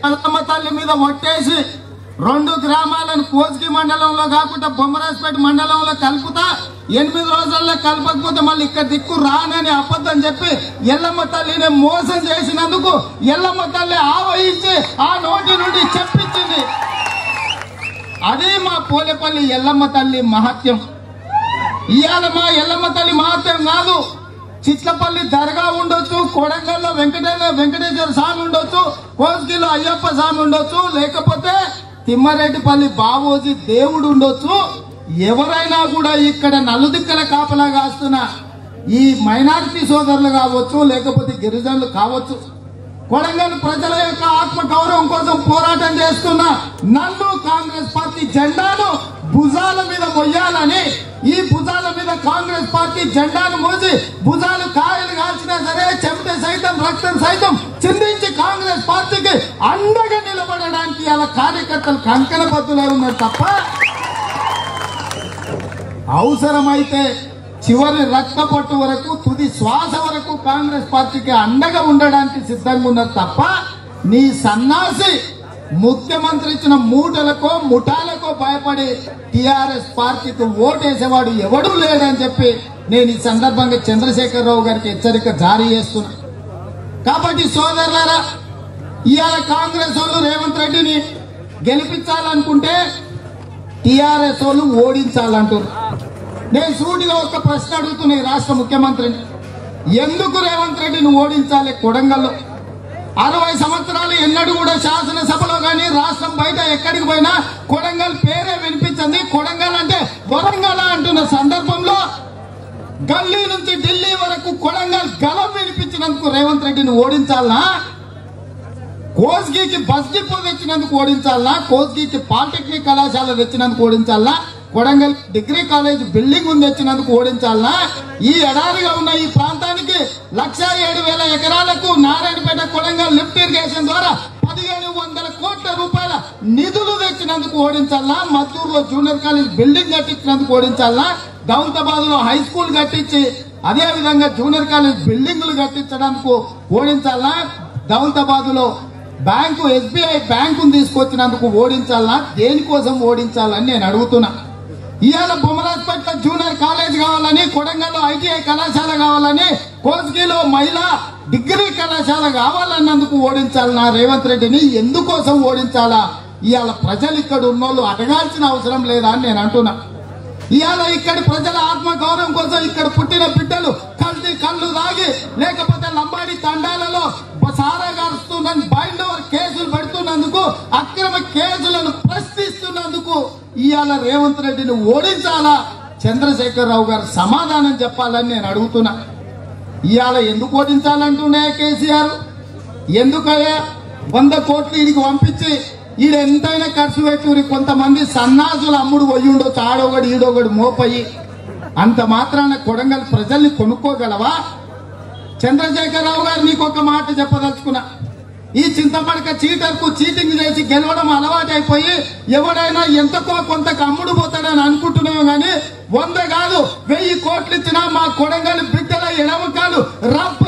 ఎల్లమ్మ తల్లి మీద ఒట్టేసి రెండు గ్రామాలను కోస్గి మండలంలో కాకుండా బొమ్మరాజపేట మండలంలో కలుపుతా ఎనిమిది రోజుల్లో కలపకపోతే మళ్ళీ ఇక్కడ దిక్కు రానని అబద్ధం చెప్పి ఎల్లమ్మ తల్లిని మోసం చేసినందుకు ఎల్లమ్మ తల్లి ఆవహించి ఆ నోటి నుండి చెప్పించింది అదే మా పోలేపల్లి ఎల్లమ్మ తల్లి మహత్యం ఇవాళ మా ఎల్లమ్మ తల్లి మహత్యం కాదు చిట్లపల్లి దర్గా ఉండొచ్చు కొడంగల్లో వెంకటేశ్వర వెంకటేశ్వర స్వామి ఉండొచ్చు కోస్గిలో అయ్యప్ప స్వామి ఉండొచ్చు లేకపోతే తిమ్మారెడ్డిపల్లి బావోజీ దేవుడు ఉండొచ్చు ఎవరైనా కూడా ఇక్కడ నలుదిక్కల కాపలా కాస్తున్న ఈ మైనారిటీ సోదరులు కావచ్చు లేకపోతే గిరిజనులు కావచ్చు కొడంగల్ ప్రజల యొక్క ఆత్మ గౌరవం కోసం పోరాటం చేస్తున్న నన్ను కాంగ్రెస్ పార్టీ జెండాను భుజాల మీద మొయ్యాలని ఈ భుజాల మీద కాంగ్రెస్ పార్టీ జెండాను మోసి భుజాలు కాయలు కాల్చినా సరే చెమట సైతం రక్తం సైతం చిందించి కాంగ్రెస్ పార్టీకి అండగా నిలబడడానికి అలా కార్యకర్తలు కంకణ బద్దులై ఉన్నారు తప్ప అవసరమైతే చివరి రక్త పట్టు వరకు తుది శ్వాస వరకు కాంగ్రెస్ పార్టీకి అండగా ఉండడానికి సిద్ధంగా ఉన్నారు తప్ప నీ సన్నాసి ముఖ్యమంత్రి ఇచ్చిన మూటలకో ముఠాలకో భయపడి టిఆర్ఎస్ పార్టీకి ఓటేసేవాడు ఎవడూ లేడని చెప్పి నేను ఈ సందర్భంగా చంద్రశేఖరరావు గారికి హెచ్చరిక జారీ చేస్తున్నా కాబట్టి సోదరులారా ఇవాళ కాంగ్రెస్ వాళ్ళు రేవంత్ రెడ్డిని గెలిపించాలనుకుంటే టిఆర్ఎస్ వాళ్ళు ఓడించాలంటారు నేను సూటిగా ఒక ప్రశ్న అడుగుతున్నా ఈ రాష్ట్ర ముఖ్యమంత్రిని ఎందుకు రేవంత్ రెడ్డిని ఓడించాలి కొడంగల్లో అరవై సంవత్సరాలు ఎన్నడూ కూడా శాసనసభలో కానీ రాష్ట్రం బయట ఎక్కడికి పోయినా కొడంగల్ పేరే వినిపించింది కొడంగల్ అంటే వరంగల్ అంటున్న సందర్భంలో గల్లీ నుంచి ఢిల్లీ వరకు కొడంగల్ గలం వినిపించినందుకు రేవంత్ రెడ్డిని ఓడించాలనా కోస్గికి బస్ డిపో తెచ్చినందుకు ఓడించాలనా కోస్గికి పాలిటెక్నిక్ కళాశాల తెచ్చినందుకు ఓడించాలనా కొడంగల్ డిగ్రీ కాలేజ్ బిల్డింగ్ ఉంది తెచ్చినందుకు ఓడించాలనా ఈ ఎడారిగా ఉన్న ఈ ప్రాంతానికి లక్ష ఏడు వేల ఎకరాలకు నారాయణపేట కొడంగల్ లిఫ్ట్ ఇరిగేషన్ ద్వారా పదిహేను వందల కోట్ల రూపాయల నిధులు తెచ్చినందుకు ఓడించాలనా మద్దూరులో జూనియర్ కాలేజ్ బిల్డింగ్ కట్టించినందుకు ఓడించాలనా దౌలతాబాద్ లో హై స్కూల్ కట్టించి అదే విధంగా జూనియర్ కాలేజ్ బిల్డింగులు కట్టించడానికి ఓడించాలనా దౌలతాబాద్ లో బ్యాంకు ఎస్బీఐ బ్యాంకును తీసుకొచ్చినందుకు ఓడించాలనా దేనికోసం ఓడించాలని నేను అడుగుతున్నా ఇవాళ బొమ్మరాజ్పేట జూనియర్ కాలేజ్ కావాలని కొడంగల్లో ఐటీఐ కళాశాల కావాలని కోస్గిలో మహిళా డిగ్రీ కళాశాల కావాలన్నందుకు ఓడించాలనా రేవంత్ రెడ్డిని ఎందుకోసం ఓడించాలా ఇవాళ ప్రజలు ఇక్కడ ఉన్నోళ్ళు అడగాల్సిన అవసరం లేదా అని నేను అంటున్నా ఇవాళ ఇక్కడి ప్రజల ఆత్మ గౌరవం కోసం ఇక్కడ పుట్టిన బిడ్డలు కల్తీ కళ్ళు దాగి లేకపోతే లంబాడి తండాలలో సారా గారుస్తుందని బైండ్ ఓవర్ కేసులు పెడుతున్నందుకు అక్రమ కేసులను ప్రశ్నిస్తున్నందుకు ఇవాళ రేవంత్ రెడ్డిని ఓడించాలా చంద్రశేఖరరావు గారు సమాధానం చెప్పాలని నేను అడుగుతున్నా ఇవాళ ఎందుకు ఓడించాలంటున్నా కేసీఆర్ ఎందుకయ్యా వంద కోట్లు ఈడికి పంపించి ఈడ ఎంతైనా ఖర్చు పెట్టుకుని కొంతమంది సన్నాసులు అమ్ముడు పోయి ఉండొచ్చు ఆడొకడు ఈడొకడు మోపయి అంత మాత్రాన కొడంగల్ ప్రజల్ని కొనుక్కోగలవా చంద్రశేఖరరావు గారు నీకు ఒక మాట చెప్పదలుచుకున్నా ఈ చింతపడక చీటర్కు చీటింగ్ చేసి గెలవడం అలవాటైపోయి ఎవడైనా ఎంతకో కొంత అమ్ముడు పోతాడని అనుకుంటున్నావు గాని వంద కాదు వెయ్యి కోట్లు ఇచ్చినా మా కొడంగల్ బిడ్డల ఎడమకాలు రప్ప